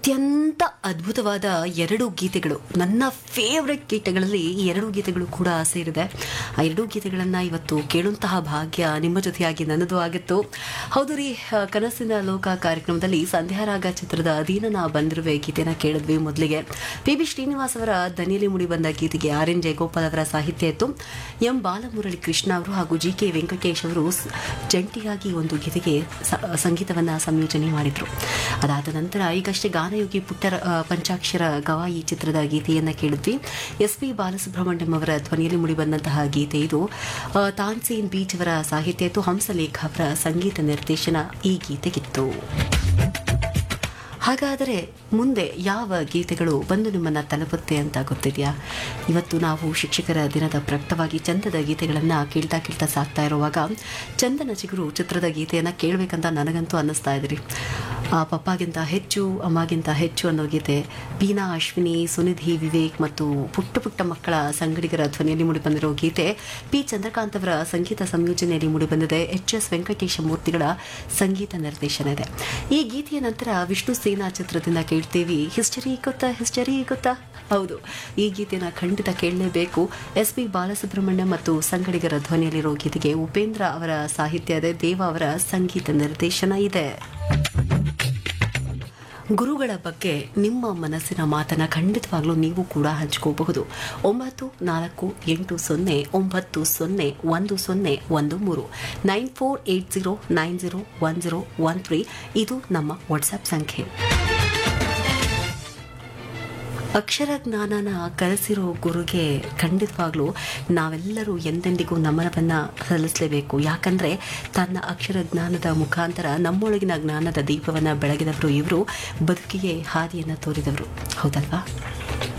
ಅತ್ಯಂತ ಅದ್ಭುತವಾದ ಎರಡು ಗೀತೆಗಳು ನನ್ನ ಫೇವ್ರೆಟ್ ಗೀತೆಗಳಲ್ಲಿ ಈ ಎರಡು ಗೀತೆಗಳು ಕೂಡ ಸೇರಿದೆ ಆ ಎರಡು ಗೀತೆಗಳನ್ನು ಇವತ್ತು ಕೇಳುವಂತಹ ಭಾಗ್ಯ ನಿಮ್ಮ ಜೊತೆಯಾಗಿ ನನ್ನದು ಆಗಿತ್ತು ಹೌದು ರೀ ಆ, ಕನಸಿನ ಲೋಕ ಕಾರ್ಯಕ್ರಮದಲ್ಲಿ ಸಂಧ್ಯಾರಾಗ ಚಿತ್ರದ ಅಧೀನ ನಾ ಬಂದಿರುವೆ ಗೀತೆನ ಕೇಳಿದ್ವಿ ಮೊದಲಿಗೆ ಪಿ ಬಿ ಶ್ರೀನಿವಾಸ್ ಅವರ ದನಿಯಲ್ಲಿ ಮೂಡಿ ಬಂದ ಗೀತೆಗೆ ಆರ್ ಎನ್ ಜಯಗೋಪಾಲ್ ಅವರ ಸಾಹಿತ್ಯ ಇತ್ತು ಎಂ ಬಾಲಮುರಳಿ ಕೃಷ್ಣ ಅವರು ಹಾಗೂ ಜಿ ಕೆ ವೆಂಕಟೇಶ್ ಅವರು ಸ್- ಜಂಟಿಯಾಗಿ ಒಂದು ಗೀತೆಗೆ ಸ- ಸಂಗೀತವನ್ನ ಸಂಯೋಜನೆ ಮಾಡಿದ್ರು ಅದಾದ ನಂತರ ಈಗಷ್ಟೇ ಗಾನಯೋಗಿ ಪುಟ್ಟರ ಆ, ಪಂಚಾಕ್ಷರ ಗವಾಯಿ ಚಿತ್ರದ ಗೀತೆಯನ್ನ ಕೇಳಿದ್ವಿ ಎಸ್ ಪಿ ಬಾಲಸುಬ್ರಹ್ಮಣ್ಯಂ ಅವರ ಧ್ವನಿಯಲ್ಲಿ ಮೂಡಿಬಂದಂತಹ ಗೀತೆ ಇದು ಆ, ತಾನ್ಸೇನ್ ಬೀಚ್ ಅವರ ಸಾಹಿತ್ಯ ಇತ್ತು ಹಂಸಲೇಖ ಅವರ ಸಂಗೀತ ನಿರ್ದೇಶನ ಈ ಗೀತೆಗಿತ್ತು ಹಾಗಾದರೆ ಮುಂದೆ ಯಾವ ಗೀತೆಗಳು ಬಂದು ನಿಮ್ಮನ್ನ ತಲುಪುತ್ತೆ ಅಂತ ಗೊತ್ತಿದೆಯಾ ಇವತ್ತು ನಾವು ಶಿಕ್ಷಕರ ದಿನದ ಪ್ರಕ್ತವಾಗಿ ಚಂದದ ಗೀತೆಗಳನ್ನು ಕೇಳ್ತಾ ಕೇಳ್ತಾ ಸಾಕ್ತಾ ಇರುವಾಗ ಚಂದನ ಚಿಗುರು ಚಿತ್ರದ ಗೀತೆಯನ್ನು ಕೇಳಬೇಕಂತ ನನಗಂತೂ ಅನ್ನಿಸ್ತಾ ಇದ್ರಿ ಆ ಪಪ್ಪಾಗಿಂತ ಹೆಚ್ಚು ಅಮ್ಮಗಿಂತ ಹೆಚ್ಚು ಅನ್ನೋ ಗೀತೆ ಬೀನಾ ಅಶ್ವಿನಿ ಸುನಿಧಿ ವಿವೇಕ್ ಮತ್ತು ಪುಟ್ಟ ಪುಟ್ಟ ಮಕ್ಕಳ ಸಂಗಡಿಗರ ಧ್ವನಿಯಲ್ಲಿ ಮೂಡಿಬಂದಿರೋ ಗೀತೆ ಪಿ ಚಂದ್ರಕಾಂತ್ ಅವರ ಸಂಗೀತ ಸಂಯೋಜನೆಯಲ್ಲಿ ಮೂಡಿಬಂದಿದೆ ಎಚ್ ಎಸ್ ವೆಂಕಟೇಶ ಮೂರ್ತಿಗಳ ಸಂಗೀತ ನಿರ್ದೇಶನ ಇದೆ ಈ ಗೀತೆಯ ನಂತರ ವಿಷ್ಣು ಸೇನಾ ಚಿತ್ರದಿಂದ ಕೇಳ್ತೀವಿ ಹಿಸ್ಟರಿ ಗೊತ್ತಾ ಹಿಸ್ಟರಿ ಗೊತ್ತಾ ಹೌದು ಈ ಗೀತೆನ ಖಂಡಿತ ಕೇಳಲೇಬೇಕು ಎಸ್ ಪಿ ಬಾಲಸುಬ್ರಹ್ಮಣ್ಯ ಮತ್ತು ಸಂಗಡಿಗರ ಧ್ವನಿಯಲ್ಲಿರೋ ಗೀತೆಗೆ ಉಪೇಂದ್ರ ಅವರ ಸಾಹಿತ್ಯ ಇದೆ ದೇವ ಅವರ ಸಂಗೀತ ನಿರ್ದೇಶನ ಇದೆ ಗುರುಗಳ ಬಗ್ಗೆ ನಿಮ್ಮ ಮನಸ್ಸಿನ ಮಾತನ್ನ ಖಂಡಿತವಾಗ್ಲೂ ನೀವು ಕೂಡ ಹಂಚ್ಕೋಬಹುದು ಒಂಬತ್ತು ನಾಲ್ಕು ಎಂಟು ಸೊನ್ನೆ ಒಂಬತ್ತು ಸೊನ್ನೆ ಒಂದು ಸೊನ್ನೆ ಒಂದು ಮೂರು nine four eight zero nine zero one zero one three ಇದು ನಮ್ಮ ವಾಟ್ಸ್ಆಪ್ ಸಂಖ್ಯೆ ಅಕ್ಷರ ಜ್ಞಾನನ ಕಲಿಸಿರೋ ಗುರುಗೆ ಖಂಡಿತವಾಗ್ಲೂ ನಾವೆಲ್ಲರೂ ಎಂದೆಂದಿಗೂ ನಮನವನ್ನು ಸಲ್ಲಿಸಲೇಬೇಕು ಯಾಕಂದ್ರೆ ತನ್ನ ಅಕ್ಷರ ಜ್ಞಾನದ ಮುಖಾಂತರ ನಮ್ಮೊಳಗಿನ ಜ್ಞಾನದ ದೀಪವನ್ನು ಬೆಳಗಿದವರು ಇವರು ಬದುಕಿಗೆ ಹಾದಿಯನ್ನು ತೋರಿದವರು ಹೌದಲ್ವಾ